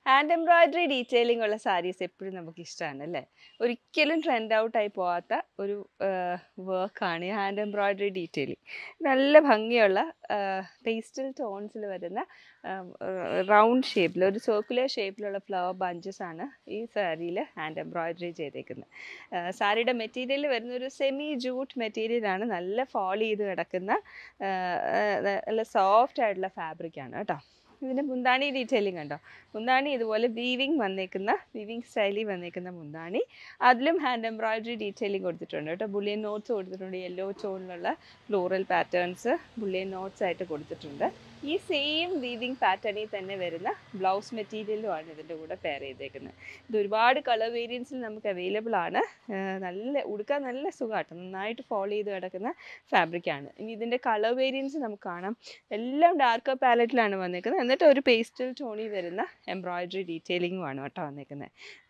Hand embroidery detailing ഉള്ള സാരീസ് എപ്പോഴും നമുക്ക് ഇഷ്ടമാണ് അല്ലേ ഒരിക്കലും ട്രെൻഡ് ഔട്ടായി പോകാത്ത ഒരു വർക്കാണ് ഈ ഹാൻഡ് എംബ്രോയിഡറി ഡീറ്റെയിലിംഗ് നല്ല ഭംഗിയുള്ള പേസ്റ്റൽ ടോൺസിൽ വരുന്ന റൗണ്ട് ഷേപ്പിൽ ഒരു സർക്കുലർ ഷേപ്പിലുള്ള ഫ്ലവർ ബഞ്ചസ് ആണ് ഈ സാരിയിൽ ഹാൻഡ് എംബ്രോയിഡറി ചെയ്തേക്കുന്നത് സാരിയുടെ മെറ്റീരിയൽ വരുന്ന ഒരു സെമി ജൂട്ട് മെറ്റീരിയലാണ് നല്ല ഫോൾ ചെയ്ത് കിടക്കുന്ന ആ, ആ, നല്ല സോഫ്റ്റ് ആയിട്ടുള്ള ഫാബ്രിക്കാണ് കേട്ടോ ഇതിൻ്റെ മുന്താണി ഡീറ്റെയിലിംഗ് കണ്ടോ മുന്താണി ഇതുപോലെ വീവിങ് വന്നേക്കുന്ന വീവിങ് സ്റ്റൈലിൽ വന്നേക്കുന്ന മുന്താണി അതിലും ഹാൻഡ് എംബ്രോയിഡറി ഡീറ്റെയിലിംഗ് കൊടുത്തിട്ടുണ്ട് കേട്ടോ ബുള്ളിയൻ നോട്ട്സ് കൊടുത്തിട്ടുണ്ട് യെല്ലോ ടോണിലുള്ള ഫ്ലോറൽ പാറ്റേൺസ് ബുള്ളിയൻ നോട്ട്സ് ആയിട്ട് കൊടുത്തിട്ടുണ്ട് ഈ സെയിം വീവിങ് പാറ്റേണിൽ തന്നെ വരുന്ന ബ്ലൗസ് മെറ്റീരിയലുമാണ് ഇതിൻ്റെ കൂടെ പെയർ ചെയ്തേക്കുന്നത് ഇത് ഒരുപാട് കളർ വേരിയൻസിൽ നമുക്ക് അവൈലബിൾ ആണ് ആ, നല്ല ഉടുക്കാൻ നല്ല സുഖമാട്ടോ നന്നായിട്ട് ഫോളോ ചെയ്ത് കിടക്കുന്ന ഫാബ്രിക്കാണ് ഇനി ഇതിൻ്റെ കളർ വേരിയൻസ് നമുക്ക് കാണാം എല്ലാം ഡാർക്ക് പാലറ്റിലാണ് വന്നേക്കുന്നത് എന്നിട്ട് ഒരു പേസ്റ്റൽ ടോണിൽ വരുന്ന എംബ്രോയിഡറി ഡീറ്റെയിലിങ്ങും ആണ് കേട്ടോ വന്നേക്കുന്നത്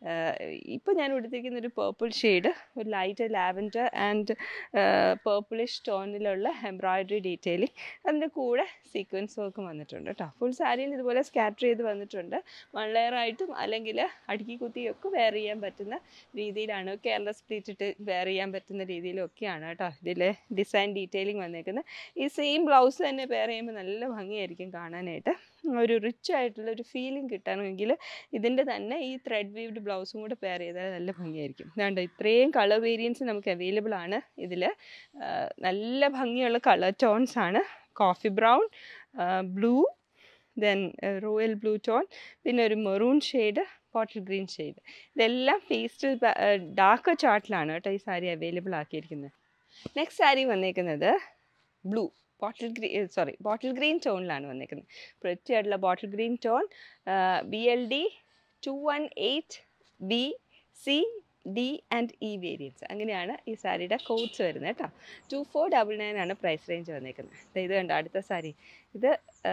ഇപ്പോൾ ഞാൻ ഉടുത്തിരിക്കുന്ന ഒരു പേർപ്പിൾ ഷെയ്ഡ് ഒരു ലൈറ്റ് ലാവൻഡർ ആൻഡ് പേർപ്പിളിഷ് ടോണിലുള്ള എംബ്രോയിഡറി ഡീറ്റെയിലിംഗ് അതിൻ്റെ കൂടെ സീക്വൻസ് വർക്കും വന്നിട്ടുണ്ട് കേട്ടോ ഫുൾ സാരിയിൽ ഇതുപോലെ സ്കാറ്റർ ചെയ്ത് വന്നിട്ടുണ്ട് വൺ ലെയർ ആയിട്ടും അല്ലെങ്കിൽ അടുക്കി കുത്തിയൊക്കെ വെയർ ചെയ്യാൻ പറ്റുന്ന രീതിയിലാണ് കേരള സ്പ്ലിറ്റ് ഇട്ട് വെയർ ചെയ്യാൻ പറ്റുന്ന രീതിയിലൊക്കെയാണ് കേട്ടോ ഇതിൽ ഡിസൈൻ ഡീറ്റെയിലിംഗ് വന്നേക്കുന്നത് ഈ സെയിം ബ്ലൗസ് തന്നെ പെയർ ചെയ്യുമ്പോൾ നല്ല ഭംഗിയായിരിക്കും കാണാനായിട്ട് ഒരു റിച്ച് ആയിട്ടുള്ള ഒരു ഫീലിംഗ് കിട്ടണമെങ്കിൽ ഇതിൻ്റെ തന്നെ ഈ ത്രെഡ് വീവ്ഡ് ബ്ലൗസും കൂടെ പെയർ ചെയ്താൽ നല്ല ഭംഗിയായിരിക്കും അതുകൊണ്ട് ഇത്രയും കളർ വേരിയൻസ് നമുക്ക് അവൈലബിൾ ആണ് ഇതിൽ നല്ല ഭംഗിയുള്ള കളർ ടോൺസ് ആണ് coffee brown blue then royal blue tone പിന്നെ ഒരു maroon shade bottle green shade ഇതെല്ലാം പേസ്റ്റൽ ഡാർക്ക് ചാർട്ടിലാണ് കേട്ടോ ഈ സാരി അവൈലബിൾ ആക്കിയിരിക്കുന്നത് നെക്സ്റ്റ് സാരി വന്നേക്കുന്നത് blue bottle green sorry bottle green ടോണിലാണ് വന്നേക്കുന്നത് പ്രിറ്റി ആയിട്ടുള്ള bottle green tone B L D two one eight B C D and E variants അങ്ങനെയാണ് ഈ സാരിയുടെ കോഡ്സ് വരുന്നത് കേട്ടോ ടു ഫോർ ഡബിൾ നയൻ ആണ് പ്രൈസ് റേഞ്ച് വന്നേക്കുന്നത് ദേ ഇത് കണ്ടോ അടുത്ത സാരി ഇത്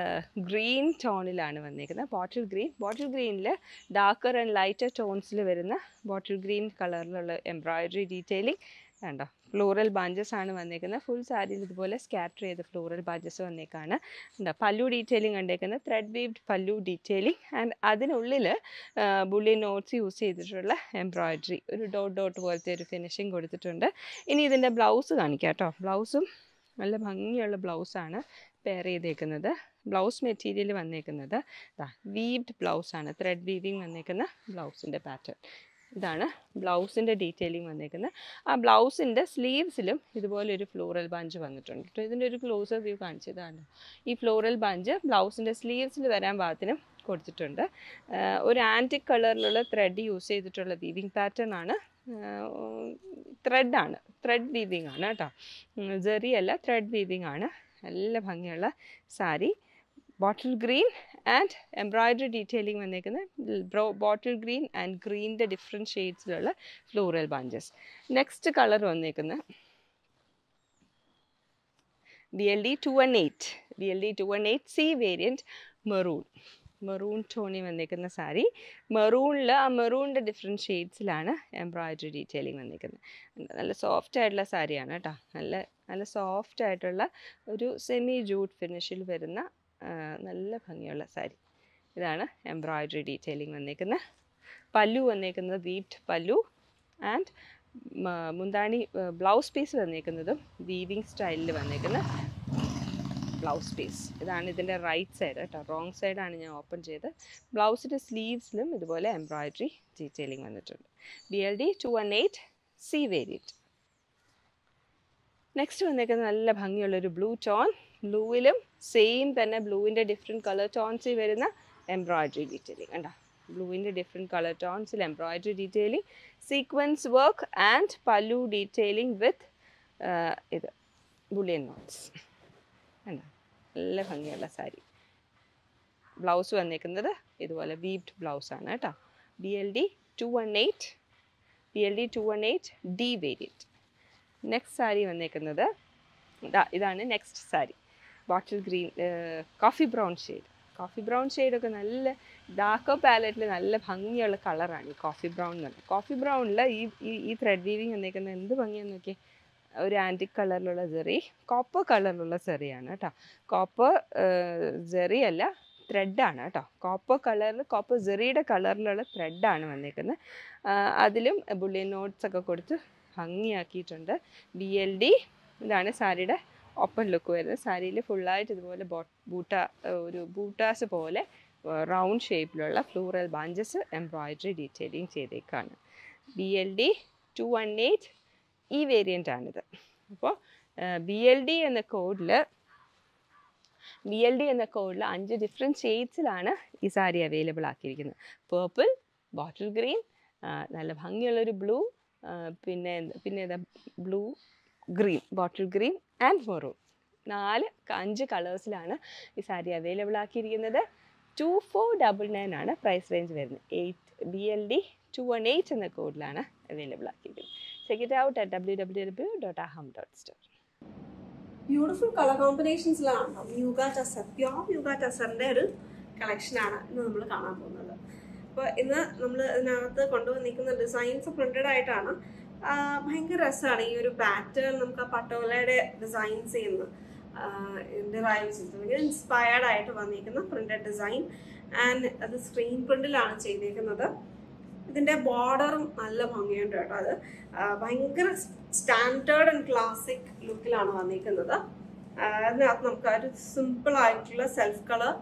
ഗ്രീൻ ടോണിലാണ് വന്നേക്കുന്നത് ബോട്ടിൽ ഗ്രീൻ ബോട്ടിൽ ഗ്രീനിൽ ഡാർക്കർ ആൻഡ് ലൈറ്റർ ടോൺസിൽ വരുന്ന ബോട്ടിൽ ഗ്രീൻ കളറിലുള്ള എംബ്രോയിഡറി ഡീറ്റെയിലിംഗ് കണ്ടോ ഫ്ലോറൽ ബാഞ്ചസ് ആണ് വന്നേക്കുന്നത് ഫുൾ സാരിയിൽ ഇതുപോലെ സ്കാറ്റർ ചെയ്ത ഫ്ലോറൽ ബാഞ്ചസ് വന്നേക്കാണ് ഉണ്ടോ പല്ലു ഡീറ്റെയിലിംഗ് കണ്ടേക്കുന്നത് thread weaved pallu detailing and അതിനുള്ളിൽ ബുള്ളി നോട്ട്സ് യൂസ് ചെയ്തിട്ടുള്ള എംബ്രോയിഡറി ഒരു ഡോട്ട് ഡോട്ട് പോലത്തെ ഒരു ഫിനിഷിങ് കൊടുത്തിട്ടുണ്ട് ഇനി ഇതിൻ്റെ ബ്ലൗസ് കാണിക്കാം കേട്ടോ ബ്ലൗസും നല്ല ഭംഗിയുള്ള ബ്ലൗസാണ് പെയർ ചെയ്തേക്കുന്നത് ബ്ലൗസ് മെറ്റീരിയൽ വന്നേക്കുന്നത് വീവ്ഡ് ബ്ലൗസാണ് ത്രെഡ് വീവിങ് വന്നേക്കുന്ന ബ്ലൗസിൻ്റെ പാറ്റേൺ ഇതാണ് ബ്ലൗസിൻ്റെ ഡീറ്റെയിലിംഗ് വന്നേക്കുന്നത് ആ ബ്ലൗസിൻ്റെ സ്ലീവ്സിലും ഇതുപോലെ ഒരു ഫ്ലോറൽ ബഞ്ച് വന്നിട്ടുണ്ട് കേട്ടോ ഇതിൻ്റെ ഒരു ക്ലോസർ വ്യൂ കാണിച്ചതാണ് ഈ ഫ്ലോറൽ ബഞ്ച് ബ്ലൗസിൻ്റെ സ്ലീവ്സിൽ വരാൻ പാകത്തിനും കൊടുത്തിട്ടുണ്ട് ആഹ് ഒരു ആൻറ്റിക് കളറിലുള്ള ത്രെഡ് യൂസ് ചെയ്തിട്ടുള്ള വീവിങ് പാറ്റേൺ ആണ് ത്രെഡാണ് ത്രെഡ് വീവിങ് ആണ് കേട്ടോ ജെറി അല്ല ത്രെഡ് വീവിങ് ആണ് നല്ല ഭംഗിയുള്ള sari bottle green and embroidery detailing വന്നേക്കുന്നത് ബോട്ടിൽ ഗ്രീൻ ആൻഡ് ഗ്രീനിൻ്റെ ഡിഫറെൻറ്റ് ഷെയ്ഡ്സിലുള്ള ഫ്ലോറൽ ബഞ്ചസ് നെക്സ്റ്റ് കളർ വന്നേക്കുന്നത് B L D two one eight B L D two one eight C variant maroon maroon ടോണി വന്നേക്കുന്ന സാരി മെറൂണിൽ ആ മെറൂണിൻ്റെ ഡിഫറെൻറ്റ് ഷെയ്ഡ്സിലാണ് എംബ്രോയിഡറി ഡീറ്റെയിലിംഗ് വന്നേക്കുന്നത് നല്ല സോഫ്റ്റ് ആയിട്ടുള്ള സാരിയാണ് കേട്ടോ നല്ല നല്ല സോഫ്റ്റ് ആയിട്ടുള്ള ഒരു സെമി ജൂട്ട് ഫിനിഷിൽ വരുന്ന ആ, നല്ല ഭംഗിയുള്ള സാരി ഇതാണ് എംബ്രോയിഡറി ഡീറ്റെയിലിംഗ് വന്നേക്കുന്നത് പല്ലു വന്നേക്കുന്നത് വീപ്ഡ് പല്ലു ആൻഡ് മുന്താണി ബ്ലൗസ് പീസ് വന്നേക്കുന്നതും വീവിങ് സ്റ്റൈലിൽ വന്നേക്കുന്ന ബ്ലൗസ് പീസ് ഇതാണ് ഇതിൻ്റെ റൈറ്റ് സൈഡ് കേട്ടോ റോങ് സൈഡാണ് ഞാൻ ഓപ്പൺ ചെയ്ത് ബ്ലൗസിൻ്റെ സ്ലീവ്സിലും ഇതുപോലെ എംബ്രോയിഡറി ഡീറ്റെയിലിംഗ് വന്നിട്ടുണ്ട് B L D two one eight C variant next വന്നേക്കുന്നത് നല്ല ഭംഗിയുള്ളൊരു ബ്ലൂ ടോൺ ബ്ലൂവിലും സെയിം തന്നെ ബ്ലൂവിൻ്റെ ഡിഫറെൻറ്റ് കളർ ടോൺസിൽ വരുന്ന എംബ്രോയിഡറി ഡീറ്റെയിലിംഗ് കണ്ടോ ബ്ലൂവിൻ്റെ ഡിഫറെൻറ്റ് കളർ ടോൺസിൽ embroidery detailing sequins work and pallu detailing with ഇത് ബുളിയൻ നോട്ട്സ് കണ്ടോ നല്ല ഭംഗിയുള്ള സാരി ബ്ലൗസ് വന്നേക്കുന്നത് ഇതുപോലെ വീവ്ഡ് ബ്ലൗസാണ് കേട്ടോ B L D two one eight B L D two one eight D variant next sari വന്നേക്കുന്നത് ഇതാ ഇതാണ് next sari bottle green coffee brown shade coffee brown ഷെയ്ഡൊക്കെ നല്ല ഡാർക്കർ പാലറ്റിൽ നല്ല ഭംഗിയുള്ള കളറാണ് ഈ കോഫി ബ്രൗൺ എന്ന് പറയുന്നത് കോഫി ബ്രൗണിൽ ഈ ഈ- ഈ ത്രെഡ് വീവിങ് വന്നേക്കുന്നത് എന്ത് ഭംഗിയാന്ന് നോക്കിയേ ഒരു ആൻറ്റിക് കളറിലുള്ള ജെറി കോപ്പർ കളറിലുള്ള സെറിയാണ് കേട്ടോ കോപ്പർ ജെറി അല്ല ത്രെഡാണ് കേട്ടോ കോപ്പർ കളറിൽ കോപ്പർ ജെറിയുടെ കളറിലുള്ള ത്രെഡാണ് വന്നേക്കുന്നത് അതിലും ബുള്ളിയൻ നോട്ട്സ് ഒക്കെ കൊടുത്ത് ഭംഗിയാക്കിയിട്ടുണ്ട് ബി എൽ ഡി ഇതാണ് സാരിയുടെ ഓപ്പൺ ലുക്ക് വരുന്നത് സാരിയിൽ ഫുള്ളായിട്ട് ഇതുപോലെ ബോ ബൂട്ട ഒരു ബൂട്ടാസ് പോലെ റൗണ്ട് ഷേപ്പിലുള്ള ഫ്ലൂറൽ ബാഞ്ചസ് എംബ്രോയിഡറി ഡീറ്റെയിലിംഗ് ചെയ്തേക്കാണ് B L D two one eight E variant ആണിത് അപ്പോൾ ബി എൽ ഡി എന്ന കോഡിൽ ബി എൽ ഡി എന്ന കോഡിൽ അഞ്ച് ഡിഫറെൻറ്റ് ഷെയ്ഡ്സിലാണ് ഈ സാരി അവൈലബിൾ ആക്കിയിരിക്കുന്നത് പേർപ്പിൾ ബോട്ടിൽ ഗ്രീൻ നല്ല ഭംഗിയുള്ളൊരു ബ്ലൂ പിന്നെ എന്ത്- പിന്നെ ഏതാ blue green bottle green and maroon നാല് ക- അഞ്ച് കളേഴ്സിലാണ് ഈ സാരി അവൈലബിൾ ആക്കിയിരിക്കുന്നത് ടു ഫോർ ഡബിൾ നയൻ ആണ് പ്രൈസ് റേഞ്ച് വരുന്നത് eight B L D two one eight എന്ന കോഡിലാണ് അവൈലബിൾ ആക്കിയിരിക്കുന്നത് check it out at W W W dot Aham dot store beautiful colour കോമ്പിനേഷൻസിലാണ് മ്യൂഗ ടസർ പ്യോർ മ്യൂഗ ടസറിന്റെ ഒരു കളക്ഷനാണ് ഇന്ന് നമ്മൾ കാണാൻ പോകുന്നത് അപ്പോൾ ഇന്ന് നമ്മൾ ഇതിനകത്ത് കൊണ്ടുവന്നിരിക്കുന്ന ഡിസൈൻസ് പ്രിന്റഡ് ആയിട്ടാണ് ആ, ഭയങ്കര രസമാണ് ഈ ഒരു പാറ്റേൺ നമുക്ക് ആ പട്ടോലയുടെ ഡിസൈൻസ് ചെയ്യുന്ന ഡിറൈവ് ചെയ്തത് ഭയങ്കര ഇൻസ്പയർഡ് ആയിട്ട് വന്നിരിക്കുന്ന പ്രിന്റഡ് ഡിസൈൻ ആൻഡ് അത് സ്ക്രീൻ പ്രിന്റിലാണ് ചെയ്തേക്കുന്നത് ഇതിന്റെ ബോർഡറും നല്ല ഭംഗിയുണ്ട് കേട്ടോ അത് ആ, ഭയങ്കര സ്റ്റാൻഡേർഡ് ആൻഡ് ക്ലാസിക് ലുക്കിലാണ് വന്നിരിക്കുന്നത് ആ, അതിനകത്ത് നമുക്ക് ആ ഒരു സിമ്പിൾ ആയിട്ടുള്ള സെൽഫ് കളർ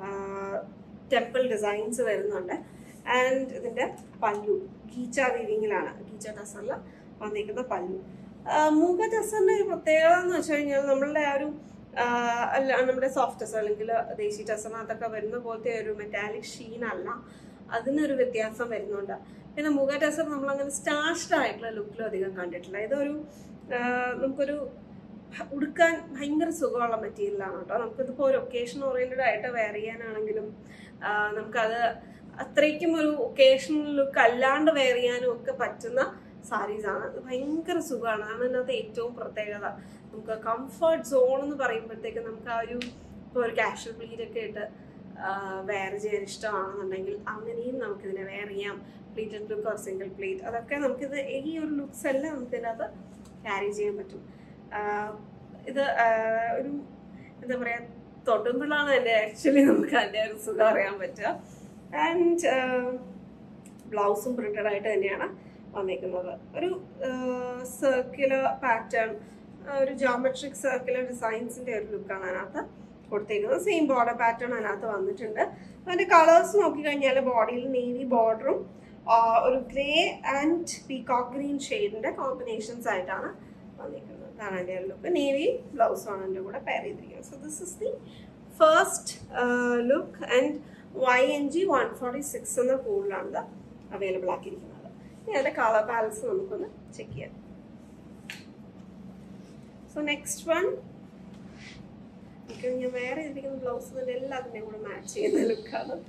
ടെമ്പിൾ ഡിസൈൻസ് വരുന്നുണ്ട് ആൻഡ് ഇതിന്റെ പല്ലു ഗീച്ച വീവിങ്ങിലാണ് ഗീച്ച ടസറിൽ വന്നിരിക്കുന്ന പല്ലു ആ, മൂക ടസറിന്റെ ഒരു പ്രത്യേകത എന്ന് വെച്ച് കഴിഞ്ഞാൽ നമ്മളുടെ ആ ഒരു ആ, അല്ല നമ്മുടെ സോഫ്റ്റ് ടസർ അല്ലെങ്കിൽ ദേശി ടസറിനകത്തൊക്കെ വരുന്ന പോലത്തെ ഒരു മെറ്റാലിക് ഷീൻ അല്ല അതിനൊരു വ്യത്യാസം വരുന്നുണ്ട് പിന്നെ മുഖ ടസർ നമ്മൾ അങ്ങനെ സ്റ്റാഷ്ഡ് ആയിട്ടുള്ള ലുക്കിലും അധികം കണ്ടിട്ടില്ല ഇതൊരു ആ, നമുക്കൊരു ഭ- ഉടുക്കാൻ ഭയങ്കര സുഖമുള്ള മെറ്റീരിയലാണ് കേട്ടോ നമുക്കിതിപ്പോൾ ഒരു ഒക്കേഷൻ ഓറിയൻറ്റഡ് ആയിട്ട് വെയർ ചെയ്യാനാണെങ്കിലും ആ, നമുക്കത് അത്രയ്ക്കും ഒരു ഒക്കേഷണൽ ലുക്ക് അല്ലാണ്ട് വെയർ ചെയ്യാനും ഒക്കെ പറ്റുന്ന സാരീസ് ആണ് ഇത് ഭയങ്കര സുഖമാണ് അതാണ് ഇതിനകത്ത് ഏറ്റവും പ്രത്യേകത നമുക്ക് കംഫർട്ട് സോൺ എന്ന് പറയുമ്പോഴത്തേക്ക് നമുക്ക് ആ ഒരു ഇപ്പോൾ ഒരു കാഷ്വൽ ബ്ലീഡ് ഒക്കെ ഇട്ട് വെയർ ചെയ്യാൻ ഇഷ്ടമാണെന്നുണ്ടെങ്കിൽ അങ്ങനെയും നമുക്കിതിനെ വെയർ ചെയ്യാം pleated look or single pleat അതൊക്കെ നമുക്കിത് ഈ ഒരു ലുക്സ് എല്ലാം നമുക്കിതിനകത്ത് ക്യാരി ചെയ്യാൻ പറ്റും ആഹ് ഇത് ആഹ് ഒരു എന്താ പറയാ തൊട്ടുമ്പോഴാണ് എൻ്റെ ആക്ച്വലി നമുക്ക് അതിൻ്റെ ഒരു സുഖം അറിയാൻ പറ്റുക ആൻഡ് ബ്ലൗസും പ്രിന്റഡ് ആയിട്ട് തന്നെയാണ് വന്നിരിക്കുന്നത് ഒരു സർക്കുലർ പാറ്റേൺ ഒരു ജോമെട്രിക് സർക്കുലർ ഡിസൈൻസിന്റെ ഒരു ലുക്കാണ് അതിനകത്ത് കൊടുത്തേക്കുന്നത് സെയിം ബോർഡർ പാറ്റേൺ അതിനകത്ത് വന്നിട്ടുണ്ട് അതിന്റെ കളേഴ്സ് നോക്കിക്കഴിഞ്ഞാൽ ബോഡിയിൽ നേവി ബോർഡറും ഒരു ഗ്രേ ആൻഡ് പീകോക്ക് ഗ്രീൻ ഷെയ്ഡിന്റെ കോമ്പിനേഷൻസ് ആയിട്ടാണ് വന്നിരിക്കുന്നത് ഇതാണ് എൻ്റെ ഒരു ലുക്ക് നേവി ബ്ലൗസുമാണ് എൻ്റെ കൂടെ പെയർ ചെയ്തിരിക്കുന്നത് so this is the first look and Y N G one forty six എന്ന കോഡിലാണ് ഇത് അവൈലബിൾ ആക്കിയിരിക്കുന്നത് ഇനി അതിന്റെ കളർ പാലൻസ് നമുക്കൊന്ന് ചെക്ക് ചെയ്യാം സോ നെക്സ്റ്റ് വൺ എനിക്ക് ഞാൻ വേറെ ഇരിക്കുന്ന ബ്ലൗസ് എല്ലാത്തിൻ്റെയും കൂടെ മാച്ച് ചെയ്യുന്ന ലുക്കാണ്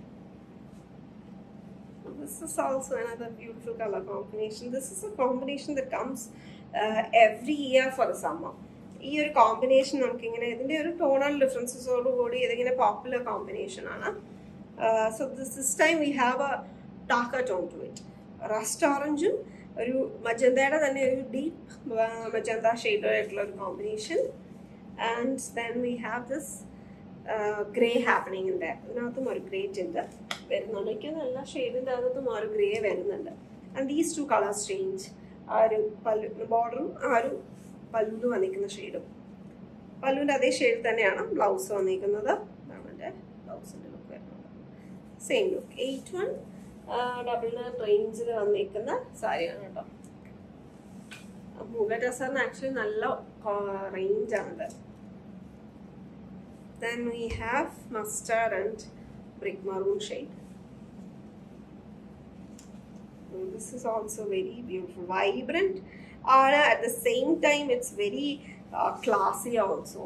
This is also another beautiful color combination. This is a combination that comes uh, every year for the summer. ഈ ഒരു കോമ്പിനേഷൻ നമുക്ക് ഇങ്ങനെ ഇതിന്റെ ഒരു ടോണൽ ഡിഫറൻസസോട് കൂടി ഇതിങ്ങനെ പോപ്പുലർ കോമ്പിനേഷൻ ആണ് so this this time we have a darker tone to it rust ഓറഞ്ചും ഒരു മജന്തയുടെ തന്നെ ഒരു ഡീപ്പ് മജന്ത ഷെയ്ഡായിട്ടുള്ള ഒരു combination and then we have this grey happening ഉണ്ട് ഇതിനകത്തും ഒരു ഗ്രേ ടിൻറ്റ് വരുന്നുണ്ട് എനിക്ക് എല്ലാ ഷെയ്ഡിൻ്റെ അകത്തും ആ ഒരു ഗ്രേ വരുന്നുണ്ട് and these two colours change ആ ഒരു പല്ലു ബോർഡറും ആ ഒരു പല്ലു വന്നിരിക്കുന്ന ഷെയ്ഡും പല്ലുവിൻ്റെ അതേ ഷെയ്ഡ് തന്നെയാണ് ബ്ലൗസ് വന്നിരിക്കുന്നത് ഇതാണ് എൻ്റെ ബ്ലൗസിൻ്റെ ലുക്ക് വരുന്നത് same look eight one double nine റേഞ്ചിൽ വന്നിരിക്കുന്ന സാരിയാണ് കേട്ടോ മുഗ ടസറിന് ആക്ച്വലി നല്ല റേഞ്ചാണിത് Then we have mustard and brick maroon shade. And this is also very beautiful, vibrant. And at the same time, it's very uh, classy also.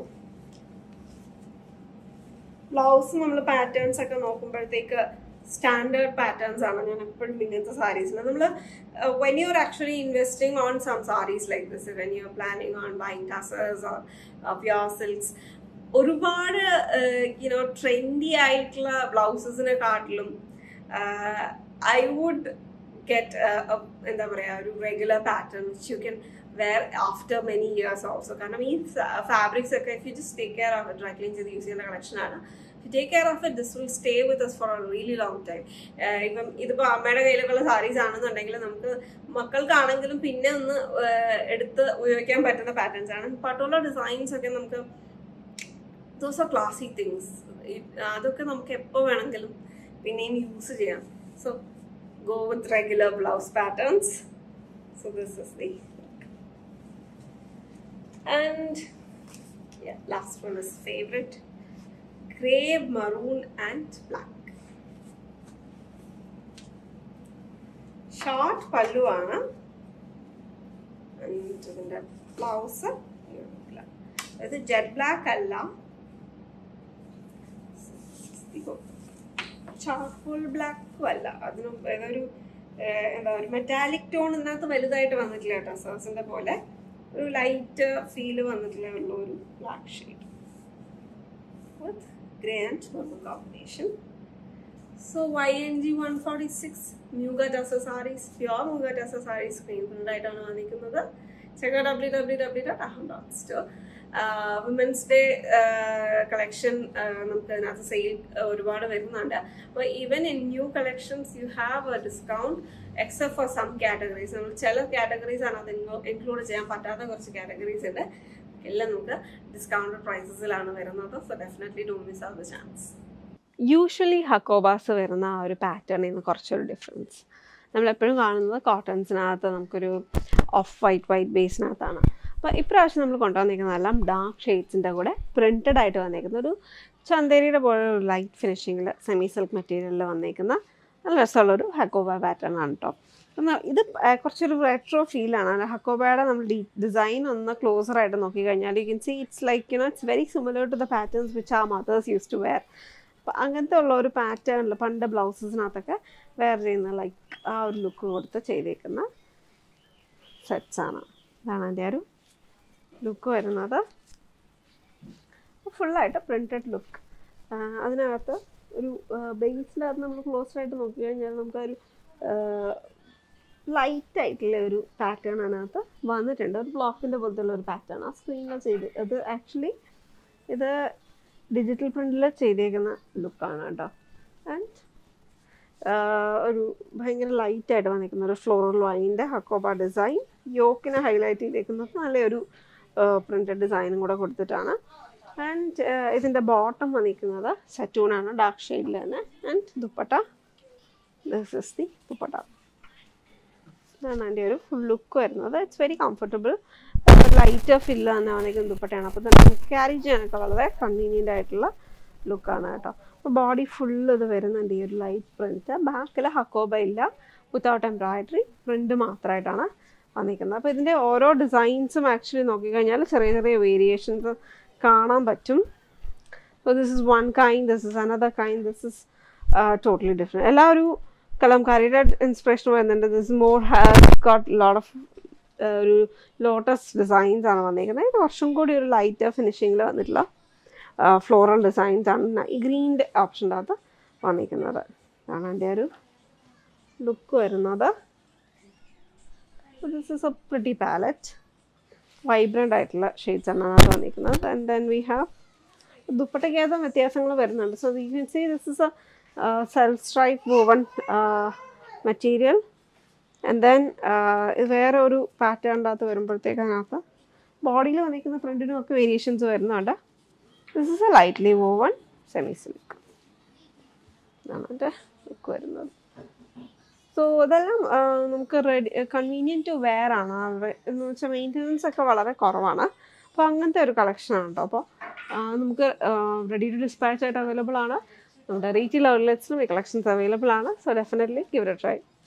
Blouse നമ്മൾ patterns ഒക്കെ നോക്കുമ്പോഴത്തേക്ക് സ്റ്റാൻഡേർഡ് പാറ്റേൺസ് ആണ് ഞാൻ എപ്പോഴും ഇങ്ങനത്തെ സാരീസിൽ നമ്മൾ when you are actually investing on some saris like this when you are planning on buying ടസേഴ്സ് ഓർ പ്യോർ സിൽക്സ് ഒരുപാട് യുനോ ട്രെൻഡി ആയിട്ടുള്ള ബ്ലൗസസിനെ കാട്ടിലും ഐ വുഡ് ഗെറ്റ് എന്താ പറയുക ഒരു regular pattern which you can wear after many years also കാരണം ഈ ഫാബ്രിക്സ് ഒക്കെ if you just take care of dry clean ചെയ്ത് യൂസ് ചെയ്യുന്ന കളക്ഷനാണ് take care of it this will stay with us for a really long time ഇപ്പം ഇതിപ്പോൾ അമ്മയുടെ കയ്യിലൊക്കെയുള്ള സാരീസ് ആണെന്നുണ്ടെങ്കിൽ നമുക്ക് മക്കൾക്കാണെങ്കിലും പിന്നെ ഒന്ന് ഏഹ്, എടുത്ത് ഉപയോഗിക്കാൻ പറ്റുന്ന പാറ്റേൺസ് ആണ് പട്ടുള്ള ഡിസൈൻസ് ഒക്കെ നമുക്ക് ദോസ് ആർ ക്ലാസിക് തിങ്സ് അതൊക്കെ നമുക്ക് എപ്പോൾ വേണമെങ്കിലും പിന്നെയും യൂസ് ചെയ്യാം so go with regular blouse patterns so this is the and last one is favourite grey maroon and black short pallu ആണ് And ഇതിന്റെ ബ്ലൗസ് ഇത് ജെറ്റ് ബ്ലാക്ക് അല്ല ചാർക്കോൾ ബ്ലാക്കും അല്ല അതിന് ഏതൊരു ഏഹ്, എന്താ ഒരു മെറ്റാലിക് ടോൺ ഇതിനകത്ത് വലുതായിട്ട് വന്നിട്ടില്ല കേട്ടോ സേഴ്സിന്റെ പോലെ ഒരു ലൈറ്റ് ഫീല് വന്നിട്ടില്ല ഉള്ള ഒരു black shade with grey and maroon combination so Y N G one forty six മ്യൂഗറ്റ് അസസാറീസ് പ്യോർ മ്യൂഗറ്റ് അസസാറീസ് സ്ക്രീൻ പ്രിന്റ് ആയിട്ടാണ് വന്നിരിക്കുന്നത് check W W W dot Aham dot store women's day collection നമുക്ക് അതിനകത്ത് sale ഒരുപാട് വരുന്നുണ്ട് അപ്പോൾ even in new collections you have a discount except for some categories നമ്മൾ ചില കാറ്റഗറീസ് ആണ് അത് ഇൻക്ലൂഡ് ചെയ്യാൻ പറ്റാത്ത കുറച്ച് കാറ്റഗറീസ് ഉണ്ട് എല്ലാം നമുക്ക് ഡിസ്കൗണ്ടഡ് പ്രൈസസിലാണ് വരുന്നത് so definitely don't miss out the chance usually ഹക്കോബാസ് വരുന്ന ആ ഒരു പാറ്റേണിൽ നിന്ന് കുറച്ചൊരു ഡിഫറൻസ് നമ്മളെപ്പോഴും കാണുന്നത് കോട്ടൺസിനകത്ത് നമുക്കൊരു ഓഫ് വൈറ്റ് വൈറ്റ് ബേസിനകത്താണ് അപ്പോൾ ഇപ്രാവശ്യം നമ്മൾ കൊണ്ടുവന്നിരിക്കുന്നതെല്ലാം ഡാർക്ക് ഷെയ്ഡ്സിൻ്റെ കൂടെ പ്രിൻറ്റഡ് ആയിട്ട് വന്നേക്കുന്ന ഒരു ചന്തേരിയുടെ പോലെ ഒരു ലൈറ്റ് ഫിനിഷിങ്ങിൽ സെമി സിൽക്ക് മെറ്റീരിയലിൽ വന്നേക്കുന്ന നല്ല രസമുള്ളൊരു ഹക്കോബ പാറ്റേൺ ആണ് കേട്ടോ എന്നാൽ ഇത് ആ, കുറച്ചൊരു റെട്രോ ഫീലാണ് ഹക്കോബയുടെ നമ്മൾ ഡി ഡിസൈൻ ഒന്ന് ക്ലോസർ ആയിട്ട് നോക്കിക്കഴിഞ്ഞാൽ you can see it's like you know it's very similar to the patterns which uh mothers use to wear അപ്പം അങ്ങനത്തെ ഉള്ള ഒരു പാറ്റേണിൽ പണ്ട് ബ്ലൗസസിനകത്തൊക്കെ വെയർ ചെയ്യുന്ന ലൈക്ക് ആ ഒരു ലുക്ക് കൊടുത്ത് ചെയ്തേക്കുന്ന സെറ്റ്സ് ആണ് ഇതാണ് എൻ്റെ ഒരു ലുക്ക് വരുന്നത് ഫുള്ളായിട്ട് പ്രിൻറ്റഡ് ലുക്ക് അതിനകത്ത് ഒരു ബേസിനകത്ത് നമ്മൾ ക്ലോസ് ആയിട്ട് നോക്കി കഴിഞ്ഞാൽ നമുക്കൊരു ലൈറ്റ് ആയിട്ടുള്ള ഒരു പാറ്റേൺ അതിനകത്ത് വന്നിട്ടുണ്ട് ഒരു ബ്ലോക്കിൻ്റെ പോലത്തെ ഉള്ള ഒരു പാറ്റേൺ ആ സ്ക്രീനിൽ ചെയ്ത് അത് ആക്ച്വലി ഇത് ഡിജിറ്റൽ പ്രിൻറ്റിൽ ചെയ്തേക്കുന്ന ലുക്കാണ് കേട്ടോ ആൻഡ് ഒരു ഭയങ്കര ലൈറ്റായിട്ട് വന്നിരിക്കുന്ന ഒരു ഫ്ലോറൽ വൈൻ്റെ ഹക്കോബ ഡിസൈൻ യോക്കിനെ ഹൈലൈറ്റ് ചെയ്തേക്കുന്നത് നല്ലൊരു പ്രിൻറ്റഡ് ഡിസൈനും കൂടെ കൊടുത്തിട്ടാണ് ആൻഡ് ഇതിൻ്റെ ബോട്ടം വന്നിരിക്കുന്നത് സറ്റൂണാണ് ഡാർക്ക് ഷെയ്ഡിൽ തന്നെ and dupatta this is the dupatta ഇതാണ് അതിൻ്റെ ഒരു ഫുൾ ലുക്ക് വരുന്നത് it's very comfortable light feel തന്നെ വന്നിരിക്കുന്ന ദുപ്പട്ടയാണ് അപ്പോൾ തന്നെ നമുക്ക് ക്യാരി ചെയ്യാനൊക്കെ വളരെ കൺവീനിയൻ്റ് ആയിട്ടുള്ള ലുക്കാണ് കേട്ടോ അപ്പോൾ ബോഡി ഫുള്ള് ഇത് വരുന്നുണ്ട് ഈ ഒരു ലൈറ്റ് പ്രിൻറ്റ് ബാക്കിൽ ഹക്കോബ ഇല്ല വിത്തൗട്ട് എംബ്രോയിഡറി പ്രിൻറ്റ് മാത്രമായിട്ടാണ് വന്നിരിക്കുന്നത് അപ്പോൾ ഇതിൻ്റെ ഓരോ ഡിസൈൻസും ആക്ച്വലി നോക്കിക്കഴിഞ്ഞാൽ ചെറിയ ചെറിയ വേരിയേഷൻസ് കാണാൻ പറ്റും so this is one kind this is another kind this is totally different എല്ലാ ഒരു കലംകാരിയുടെ ഇൻസ്പിറേഷൻ വരുന്നുണ്ട് this more has got lot of ഒരു ലോട്ടസ് ഡിസൈൻസ് ആണ് വന്നിരിക്കുന്നത് ഇത് കുറച്ചും കൂടി ഒരു ലൈറ്റ് ഫിനിഷിങ്ങിൽ വന്നിട്ടുള്ള ഫ്ലോറൽ ഡിസൈൻസ് ആണ് ഈ ഗ്രീൻ്റെ ഓപ്ഷൻ്റെ അകത്ത് വന്നിരിക്കുന്നത് അതാണ് എൻ്റെ ഒരു ലുക്ക് വരുന്നത് this is a pretty palette vibrant ആയിട്ടുള്ള ഷെയ്ഡ്സ് ആണ് അതിനകത്ത് വന്നിരിക്കുന്നത് ആൻഡ് ദെൻ വി ഹാവ് ദുപ്പട്ടയ്ക്കകത്തും വ്യത്യാസങ്ങൾ വരുന്നുണ്ട് so you can see this is a self stripe woven material and then ഇത് വേറെ ഒരു പാറ്റേണിൻ്റെ അകത്ത് വരുമ്പോഴത്തേക്ക് അതിനകത്ത് ബോഡിയിൽ വന്നിരിക്കുന്ന പ്രിൻറ്റിനും ഒക്കെ വേരിയേഷൻസ് വരുന്നുണ്ട് this is a lightly woven semi silk ഇതാണ് എൻ്റെ ലുക്ക് വരുന്നത് സോ ഇതെല്ലാം ആ, നമുക്ക് റെഡി കൺവീനിയൻറ്റ് ടു വെയർ ആണ് അവ- എന്ന് വെച്ചാൽ മെയിൻ്റനൻസ് ഒക്കെ വളരെ കുറവാണ് അപ്പോൾ അങ്ങനത്തെ ഒരു കളക്ഷനാണ് കേട്ടോ അപ്പോൾ നമുക്ക് റെഡി ടു ഡിസ്പാച്ച് ആയിട്ട് അവൈലബിൾ ആണ് നമ്മുടെ റീറ്റെയിൽ ഔട്ട്ലെറ്റ്സിലും ഈ കളക്ഷൻസ് അവൈലബിൾ ആണ് so definitely give a try